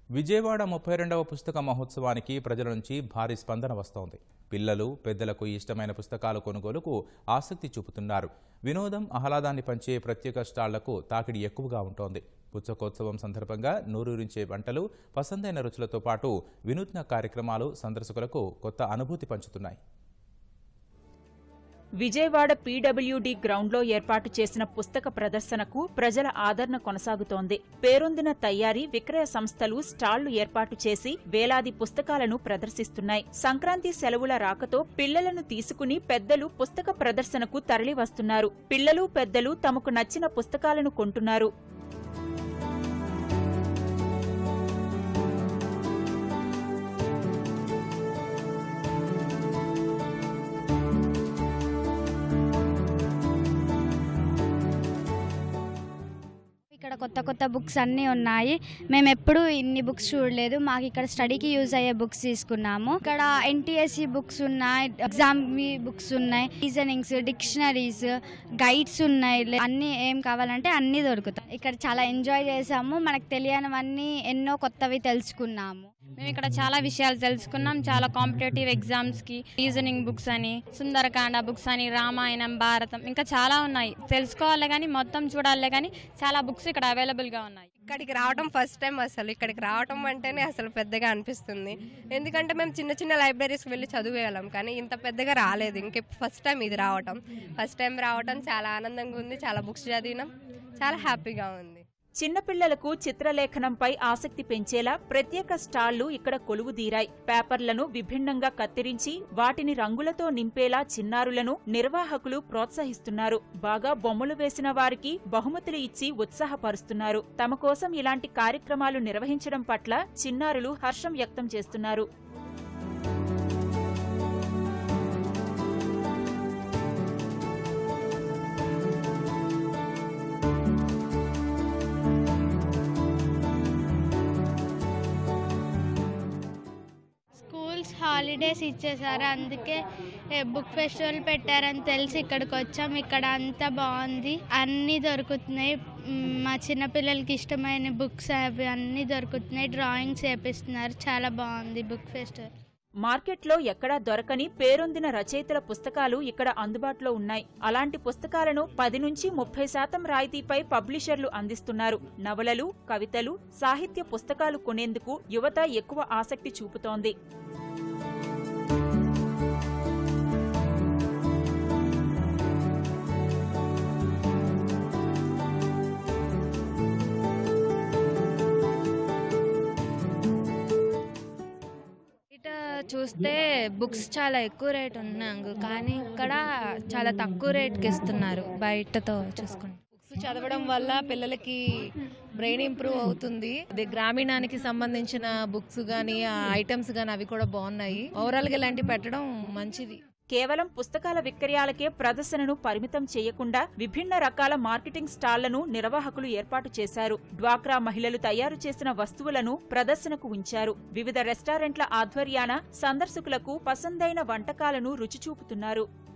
విజయవాడ ముప్పై రెండవ పుస్తక మహోత్సవానికి ప్రజల నుంచి భారీ స్పందన వస్తోంది పిల్లలు పెద్దలకు ఇష్టమైన పుస్తకాల కొనుగోలుకు ఆసక్తి చూపుతున్నారు వినోదం ఆహ్లాదాన్ని పంచే ప్రత్యేక స్టాళ్లకు తాకిడి ఎక్కువగా ఉంటోంది పుస్తకోత్సవం సందర్భంగా నూరూరించే వంటలు పసందైన రుచులతో పాటు వినూత్న కార్యక్రమాలు సందర్శకులకు కొత్త అనుభూతి పంచుతున్నాయి విజయవాడ పీడబ్ల్యూడి గ్రౌండ్లో ఏర్పాటు చేసిన పుస్తక ప్రదర్శనకు ప్రజల ఆదరణ కొనసాగుతోంది పేరొందిన తయారీ విక్రయ సంస్థలు స్టాళ్లు ఏర్పాటు చేసి వేలాది పుస్తకాలను ప్రదర్శిస్తున్నాయి సంక్రాంతి సెలవుల రాకతో పిల్లలను తీసుకుని పెద్దలు పుస్తక ప్రదర్శనకు తరలివస్తున్నారు పిల్లలు పెద్దలు తమకు నచ్చిన పుస్తకాలను కొంటున్నారు ఇక్కడ కొత్త కొత్త బుక్స్ అన్నీ ఉన్నాయి మేము ఎప్పుడూ ఇన్ని బుక్స్ చూడలేదు మాకు ఇక్కడ స్టడీకి యూజ్ అయ్యే బుక్స్ తీసుకున్నాము ఇక్కడ ఎన్టీఎస్సి బుక్స్ ఉన్నాయి ఎగ్జామ్ బుక్స్ ఉన్నాయి రీజనింగ్స్ డిక్షనరీస్ గైడ్స్ ఉన్నాయి లే- అన్నీ ఏం కావాలంటే అన్నీ దొరుకుతాయి ఇక్కడ చాలా ఎంజాయ్ చేసాము మనకు తెలియనివన్నీ ఎన్నో కొత్తవి తెలుసుకున్నాము మేము ఇక్కడ చాలా విషయాలు తెలుసుకున్నాం చాలా కాంపిటేటివ్ ఎగ్జామ్స్ కి రీజనింగ్ బుక్స్ అని సుందరకాండ బుక్స్ అని రామాయణం భారతం ఇంకా చాలా ఉన్నాయి తెలుసుకోవాలి కానీ మొత్తం చూడాలి కానీ చాలా బుక్స్ ఇక్కడ అవైలబుల్ గా ఉన్నాయి ఇక్కడికి రావడం ఫస్ట్ టైం అసలు ఇక్కడికి రావడం అంటేనే అసలు పెద్దగా అనిపిస్తుంది ఎందుకంటే మేము చిన్న చిన్న లైబ్రరీస్కి వెళ్ళి చదివేయాలం కానీ ఇంత పెద్దగా రాలేదు ఇంకే ఫస్ట్ టైం ఇది రావటం ఫస్ట్ టైం రావటం చాలా ఆనందంగా ఉంది చాలా బుక్స్ చదివినాం చాలా హ్యాపీగా ఉంది చిన్నపిల్లలకు చిత్రలేఖనంపై ఆసక్తి పెంచేలా ప్రత్యేక స్టాళ్లు ఇక్కడ కొలువుదీరాయి పేపర్లను విభిన్నంగా కత్తిరించి వాటిని రంగులతో నింపేలా చిన్నారులను నిర్వాహకులు ప్రోత్సహిస్తున్నారు బాగా బొమ్మలు వేసిన వారికి బహుమతులు ఇచ్చి ఉత్సాహపరుస్తున్నారు తమ కోసం ఇలాంటి కార్యక్రమాలు నిర్వహించడం పట్ల చిన్నారులు హర్షం వ్యక్తం చేస్తున్నారు స్కూల్స్ హాలిడేస్ ఇచ్చేసారు అందుకే ఏ, బుక్ ఫెస్టివల్ పెట్టారని తెలిసి ఇక్కడికి వచ్చాం ఇక్కడ అంతా బాగుంది అన్నీ దొరుకుతున్నాయి మ్, మా చిన్నపిల్లలకి ఇష్టమైన బుక్స్ అవి అన్నీ దొరుకుతున్నాయి డ్రాయింగ్స్ చేపిస్తున్నారు చాలా బాగుంది బుక్ ఫెస్టివల్ మార్కెట్లో ఎక్కడా దొరకని పేరొందిన రచయితల పుస్తకాలు ఇక్కడ అందుబాటులో ఉన్నాయి అలాంటి పుస్తకాలను పది నుంచి ముప్పై శాతం రాయితీపై పబ్లిషర్లు అందిస్తున్నారు నవలలు కవితలు సాహిత్య పుస్తకాలు కొనేందుకు యువత ఎక్కువ ఆసక్తి చూపుతోంది బయట చూస్తే బుక్స్ చాలా ఎక్కువ రేట్ ఉన్నాయి కానీ ఇక్కడ చాలా తక్కువ రేట్కి ఇస్తున్నారు బయటతో చూసుకుంటే బుక్స్ చదవడం వల్ల పిల్లలకి బ్రెయిన్ ఇంప్రూవ్ అవుతుంది అదే గ్రామీణానికి సంబంధించిన బుక్స్ కానీ ఆ ఐటమ్స్ కానీ అవి కూడా బాగున్నాయి ఓవరాల్గా ఇలాంటివి పెట్టడం మంచిది కేవలం పుస్తకాల విక్రయాలకే ప్రదర్శనను పరిమితం చేయకుండా విభిన్న రకాల మార్కెటింగ్ స్టాళ్లను నిర్వాహకులు ఏర్పాటు చేశారు డ్వాక్రా మహిళలు తయారు చేసిన వస్తువులను ప్రదర్శనకు ఉంచారు వివిధ రెస్టారెంట్ల ఆధ్వర్యాన సందర్శకులకు పసందైన వంటకాలను రుచి చూపుతున్నారు